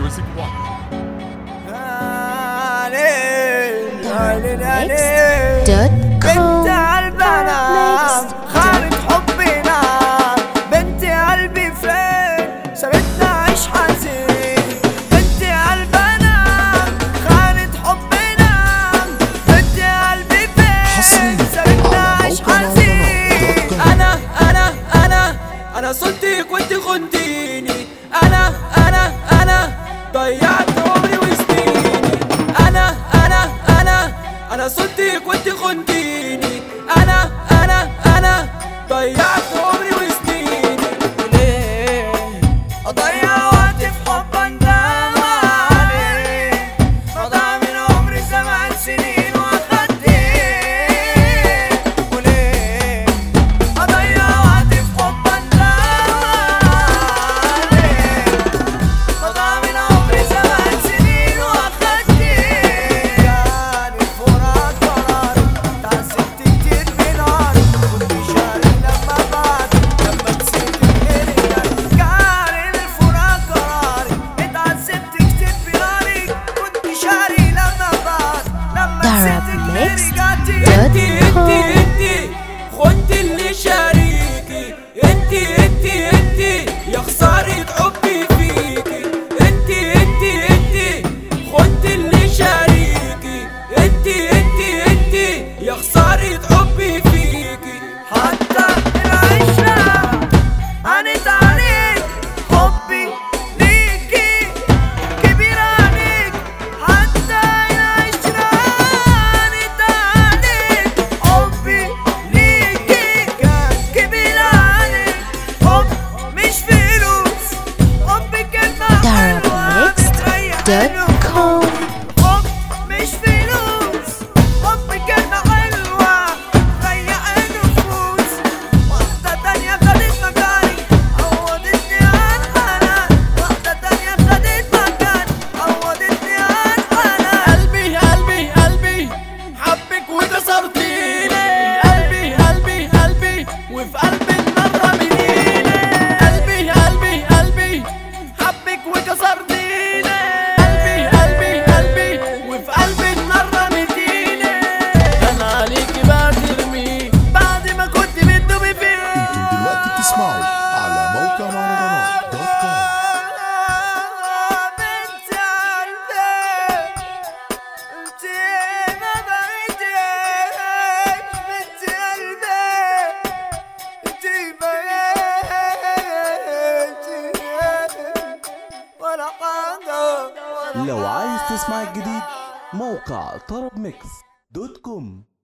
Music One دوت بنت كوم قلبنا خانت حبنا بنت قلبي فين سابتنا عيش حزين بنت قلبنا خانت حبنا بنت قلبي حصرياً فين سابتنا على عيش موقع حزين مهرجانات. انا انا انا انا صنتك وانت خنتيني انا انا انا ضيعت عمري وسنيني انا انا انا انا صنتك وانت خنتيني انا انا انا ضيعت عمري وسنيني وليه اضيع وقتي في حب اندم عليه مضى من عمري سبع سنين واخدت ايه وليه اضيع وقتي في حب اندم عليه مضى من عمري سبع سنين واخدت ايه يعني الفراق قراري تعذبت كتير بناري كنت شاري لما بعد لما نسيت الهرجة كان الفراق قراري اتعذبت كتير بناري كنت شاري لما بعد لما نسيت الهرجة انتي انتي انتي خنت اللي شاريكي انتي انتي انتي يا خسارة حبي فيكي انتي انتي انتي خنت اللي شاريكي انتي انتي انتي يا خسارة حبي فيكي حتى العشرة هانت عليك حبي ليكي كبير عليك حتى العشرة هانت عليك حبي ليكي كان كبير عليك حب مش فلوس حب كلمة حلوة بتريح دوت كوم حب مش فلوس حب كلمة حلوة تريح النفوس واحدة تانية خدت مكاني عوضتني عن حنان واحدة تانية خدت مكاني عوضتني عن حنان قلبي قلبي قلبي حبك وكسرتيني قلبي قلبي قلبي وفي قلبي النار رميتيني قلبي قلبي قلبي حبك وكسرتيني قلبي قلبي قلبي وفي قلبي النار رميتيني انا عليكي بترمي بعد ما كنت بتدوبي فيه انتم دلوقتي بتسمعوا على موقع مهرجانات دوت كوم بنت قلبي انت ما بقيتيش بنت قلبي انت بقيتي ولا حاجة لو عايز تسمع الجديد موقع طرب ميكس دوت كوم